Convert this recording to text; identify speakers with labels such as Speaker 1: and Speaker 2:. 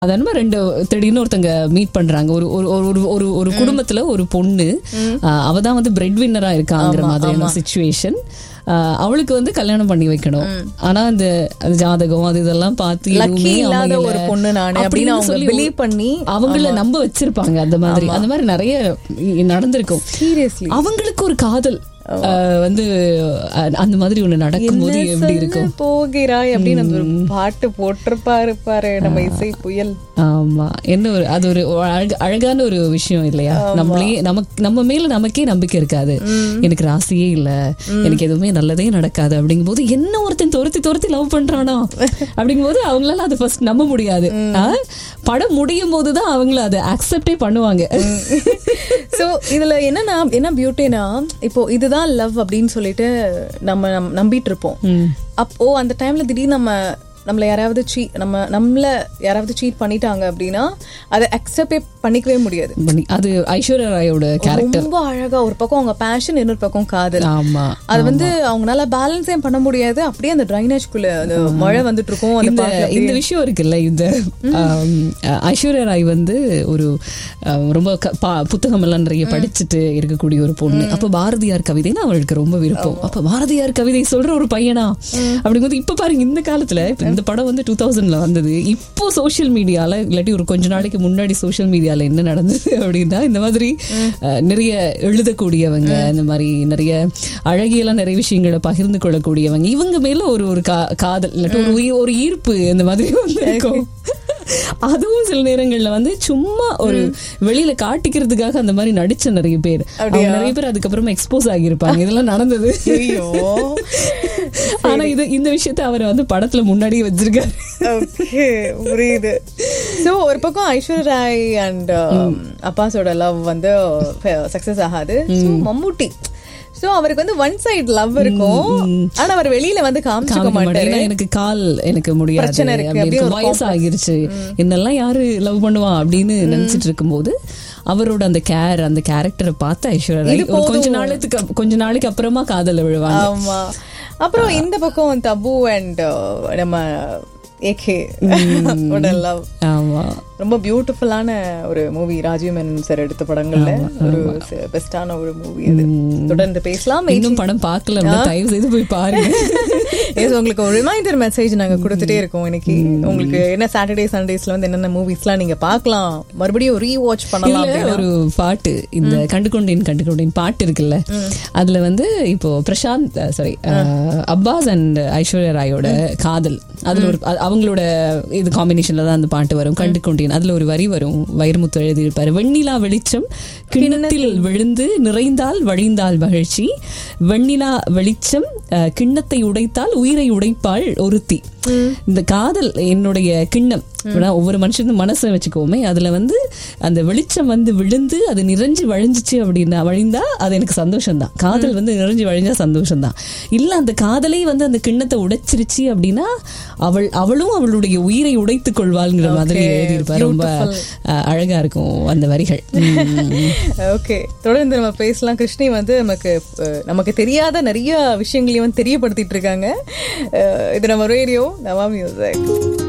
Speaker 1: அது என்னமோ ரெண்டு திடீர்னு ஒருத்தங்க மீட் பண்றாங்க ஒரு ஒரு ஒரு- ஒரு ஒரு ஒரு குடும்பத்துல ஒரு பொண்ணு ஆஹ் அவ தான் வந்து பிரெட் வின்னரா இருக்காங்கிற மாதிரியான சுச்சுவேஷன் அவளுக்கு வந்து கல்யாணம் பண்ணி வைக்கணும் ஆனா அந்த அது ஜாதகம் அது இதெல்லாம் பார்த்து
Speaker 2: லக்கி
Speaker 1: எதுவுமே
Speaker 2: இல்லாத
Speaker 1: அமையல.
Speaker 2: ஒரு பொண்ணு நானு அப்படின்னு
Speaker 1: அப்படின்னு
Speaker 2: அவங்க
Speaker 1: சொல்லி
Speaker 2: பிலீவ் பண்ணி
Speaker 1: அவங்கள நம்ப வச்சிருப்பாங்க அந்த மாதிரி அந்த மாதிரி நிறைய நடந்திருக்கும்
Speaker 2: சீரியஸ்லி
Speaker 1: அவங்களுக்கு ஒரு காதல் ஆஹ் வந்து அஹ் அந்த மாதிரி ஒண்ணு நடக்கும்போது எப்படி இருக்கும்
Speaker 2: போகிறாய் அப்படின்னு அந்த ஒரு பாட்டு போட்டிருப்பாரு பாரு நம்ம இசை புயல்
Speaker 1: ஆமா என்ன ஒரு அது ஒரு அழக- அழகான ஒரு விஷயம் இல்லையா நம்மளே நமக்கு நம்ம மேல நமக்கே நம்பிக்கை இருக்காது எனக்கு ராசியே இல்ல எனக்கு எதுவுமே நல்லதே நடக்காது அப்படிங்கும்போது என்ன ஒருத்தன் துரத்தி துரத்தி லவ் பண்றானா அப்படிங்கும்போது அவங்களால அதை ஃபர்ஸ்ட் நம்ப முடியாது ஆ? படம் முடியும் போதுதான் அவங்கள அதை அக்செப்டே பண்ணுவாங்க
Speaker 2: சோ இதுல என்னன்னா என்ன பியூட்டினா இப்போ இதுதான் லவ் அப்படின்னு சொல்லிட்டு நம்ம நம்- நம்பிட்டு இருப்போம் அப்போ அந்த டைம்ல திடீர்னு நம்ம நம்மள யாராவது சீ நம்ம நம்மள யாராவது சீட் பண்ணிட்டாங்க அப்படின்னா அதை அக்செப்டே பண்ணிக்கவே முடியாது
Speaker 1: பண்ணி- அது ஐஸ்வர்யா ராயோட கேரக்டர்
Speaker 2: ரொம்ப அழகா ஒரு பக்கம் அவங்க பேஷன் இன்னொரு பக்கம் காதல்
Speaker 1: ஆமா
Speaker 2: அது வந்து அவங்களால பேலன்ஸே பண்ண முடியாது அப்படியே அந்த ட்ரைனேஜ்குள்ள அந்த மழை வந்துட்டு இருக்கும் அந்த
Speaker 1: இந்த
Speaker 2: பாட்டுல
Speaker 1: இந்த விஷயம் இருக்குல்ல இந்த ஆம், ஐஸ்வர்யா ராய் வந்து ஒரு ஆம், ரொம்ப க- பா- புத்தகம் எல்லாம் நிறைய படிச்சுட்டு இருக்கக்கூடிய ஒரு பொண்ணு அப்ப பாரதியார் கவிதைன்னா அவளுக்கு ரொம்ப விருப்பம் அப்ப பாரதியார் கவிதை சொல்ற ஒரு பையனா அப்படிங்கும்போது இப்ப பாருங்க இந்த காலத்துல இப்ப இந்த படம் வந்து டூ தௌசண்ட்ல வந்தது இப்போ சோஷியல் மீடியால இல்லாட்டி ஒரு கொஞ்ச நாளைக்கு முன்னாடி சோஷியல் மீடியால என்ன நடந்தது அப்படின்னா இந்த மாதிரி அஹ், நிறைய எழுதக்கூடியவங்க இந்த மாதிரி நிறைய அழகியெல்லாம் நிறைய விஷயங்களை பகிர்ந்து கொள்ளக்கூடியவங்க இவங்க மேல ஒரு ஒரு கா- காதல் இல்லாட்டி ஒரு உயி- ஒரு ஈர்ப்பு இந்த மாதிரி வந்து இருக்கும் அதுவும் சில நேரங்கள்ல வந்து சும்மா ஒரு வெளியில காட்டிக்கிறதுக்காக அந்த மாதிரி நடிச்ச நிறைய பேர் அவங்க நிறைய பேர் அதுக்கப்புறமா எக்ஸ்போஸ் ஆகியிருப்பாங்க இதெல்லாம் நடந்தது
Speaker 2: ஐயோ
Speaker 1: ஆனா இது இந்த விஷயத்த அவர் வந்து படத்துல முன்னாடியே வச்சிருக்காரு
Speaker 2: ஓகே புரியுது சோ ஒரு பக்கம் ஐஸ்வர்யா ராய் அண்ட் அப்பாஸோட லவ் வந்து சக்சஸ் ஆகாது So, மம்முட்டி சோ அவருக்கு வந்து ஒன் சைடு லவ் இருக்கும் ஆனா அவர் வெளியில வந்து காமிச்சுக்க
Speaker 1: காமிக்க மாட்டேன்.
Speaker 2: மாட்டாரு
Speaker 1: ஏன்னா எனக்கு கால் எனக்கு முடியாது
Speaker 2: பிரச்சனை இருக்கு,
Speaker 1: அப்படி
Speaker 2: அப்படியே
Speaker 1: இருக்கு.
Speaker 2: ஒரு
Speaker 1: வயசு ஆகிருச்சு என்னெல்லாம் யாரு லவ் பண்ணுவா அப்படின்னு நினைச்சிட்டு இருக்கும்போது அவரோட அந்த கேர் அந்த கேரக்டரை பார்த்து ஐஸ்வர்யா ராய் ஒரு கொஞ்ச நாளுக்கு அப்- கொஞ்ச நாளைக்கு அப்புறமா காதல விழுவாங்க
Speaker 2: ஆமா அப்புறம் இந்த பக்கம் தபு அண்ட் நம்ம ஏகே லவ்
Speaker 1: ஆமா
Speaker 2: ரொம்ப பியூட்டிஃபுல்லான ஒரு மூவி ராஜீவ் மேனன் சார் எடுத்த படங்கள்ல ஒரு பெஸ்டான ஒரு மூவி அது தொடர்ந்து பேசலாம்
Speaker 1: இன்னும் படம் பார்க்கல அப்படியே தயவு செய்து போய் பாருங்க
Speaker 2: ஏதோ உங்களுக்கு ஒரு ரிமைண்டர் மெசேஜ் நாங்க கொடுத்துட்டே இருக்கோம் இன்னைக்கு உங்களுக்கு என்ன சாட்டர்டே சண்டேஸ்ல வந்து என்னென்ன மூவிஸ்லாம் நீங்க பார்க்கலாம் மறுபடியும் ரீ வாட்ச் பண்ணலாம்
Speaker 1: இதுல ஒரு பாட்டு இந்த கண்டுகொண்டேன் கண்டுகொண்டேன் பாட்டு இருக்குல்ல அதுல வந்து இப்போ பிரசாந்த் சாரி அப்பாஸ் அண்ட் ஐஸ்வர்யா ராயோட காதல் அதுல ஒரு அ- அவங்களோட இது காம்பினேஷன்ல தான் அந்த பாட்டு வரும் கண்டுகொண்டேன் அதுல ஒரு வரி வரும் வைரமுத்து எழுதியிருப்பாரு வெண்ணிலா வெளிச்சம் கிண்ணத்தில் விழுந்து நிறைந்தால் வழிந்தால் மகிழ்ச்சி வெண்ணிலா வெளிச்சம் அஹ், கிண்ணத்தை உடைத்தால் உயிரை உடைப்பாள் ஒருத்தி இந்த காதல் என்னுடைய கிண்ணம் இப்ப ஒவ்வொரு மனுஷனும் மனசை வச்சுக்கோமே அதுல வந்து அந்த வெளிச்சம் வந்து விழுந்து அது நிறைஞ்சு வழிஞ்சிச்சு அப்படின்னா வழிந்தா அது எனக்கு சந்தோஷம் தான் காதல் வந்து நிறைஞ்சு வழிஞ்சா சந்தோஷம் தான் இல்ல அந்த காதலே வந்து அந்த கிண்ணத்தை உடைச்சிருச்சு அப்படின்னா அவள் அவளும் அவளுடைய உயிரை உடைத்துக் கொள்வாள்ங்கிற மாதிரி எழுதியிருப்பார் ரொம்ப அஹ், அழகா இருக்கும் அந்த வரிகள் உம்.
Speaker 2: ஓகே தொடர்ந்து நம்ம பேசலாம் கிருஷ்ணி வந்து நமக்கு அஹ், நமக்கு தெரியாத நிறைய விஷயங்களையும் வந்து தெரியப்படுத்திட்டு இருக்காங்க அஹ், இது நம்ம ரேடியோ நவா மியூசிக்